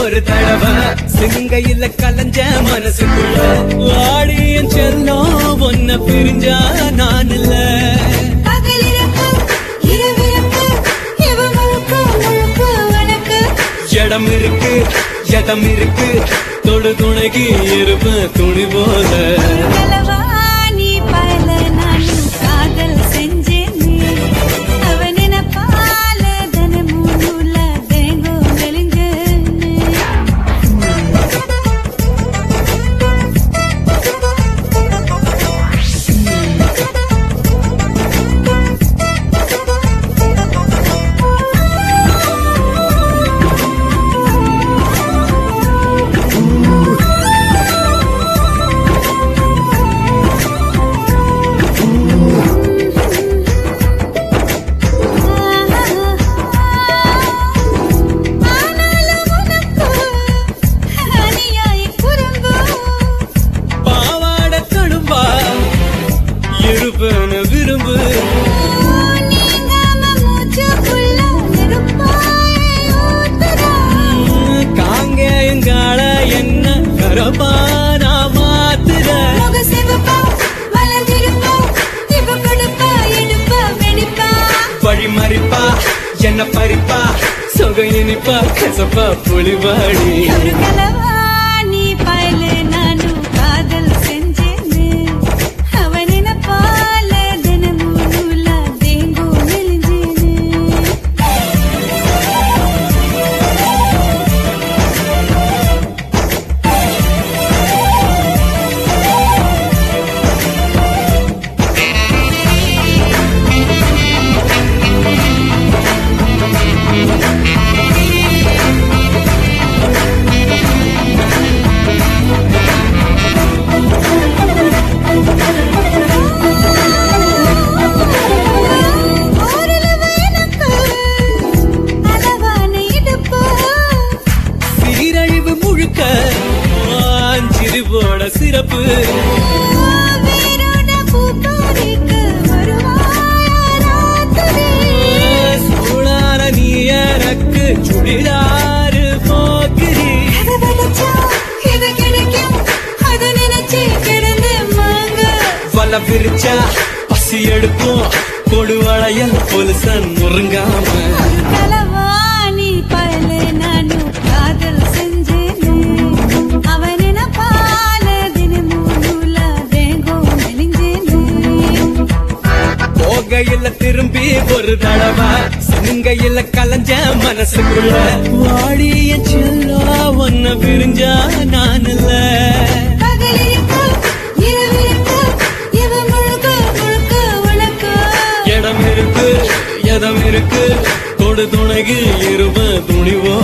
ஒரு தடவை சிங்கையில கலஞ்ச மனசுக்குள்ள வாடியன் செல்லம் ஒன்ன பிரிஞ்சா நான் இல்ல பகலிரப்பு, இரவிரப்பு, இவ முழுக்க முழுக்க உனக்கு. இடம் இருக்கு இடம் இருக்கு தொடு துணைக்கு இருப்ப துணி போல கலவா நீ பல நானும் காதல் செஞ்சேனே. அவ நினைப்பால தினமும் நூல்ல தேங்கும் மெலிஞ்சேனே. ஆனாலும் உனக்கு அநியாய குறும்பு பாவாட தடும்பா இருப்பன விரும்பு நீங்காம மூச்சுக்குள்ள நெருப்பாய் ஊத்துதா. காங்கேயங்கால என்ன கரபானா மாத்துற முக சிவப்பா, மலர்ந்திருப்பா, இவ கொடுப்பா, எடுப்பா, வெடிப்பா. வழி மறிப்பா என்ன பறிப்பா சொக இனிப்பா கசப்பா புலிவாடி ஒரு கலவா நீ பயல நானும் காதல் செஞ்சேனே. அவ நினைப்பால தினமும் நூலா தேங்கும் மெலிஞ்சேனே. ஓரளவு எனக்கு அளவான இடுப்பு. சீரழிவு முழுக்க சிறுபோட சிறப்பு வேரோட பூக்காரிக்கு வருவாயா ராத்திரி? சூடான நீ எனக்கு சுடிதாறு போக்குறி அதை விதைச்சா இது கிடைக்கும். அதை நினைச்சு கிடந்து மாங்க. வல விரிச்சா பசி எடுப்போம் கொடுவளையல் பொலுசன் முருங்காம ஒரு களவாணி பயல நானும் காதல் செஞ்சேனே. அவன் நினைப்பால தினமும் நூலா தேங்கும் மெலிஞ்சேனே. போகையில திரும்பி ஒரு தடவை சிங்கையில கலஞ்ச மனசுக்குள்ள வாடிய செல்லா ஒன்ன பிரிஞ்சா நான் இல்ல பகலிருக்க, இரவிருக்க, இவ முழுக்க முழுக்க உனக்கு. இடம் இருக்கு எதம் இருக்கு தொடு துணைக்கு இருவ துணிவோ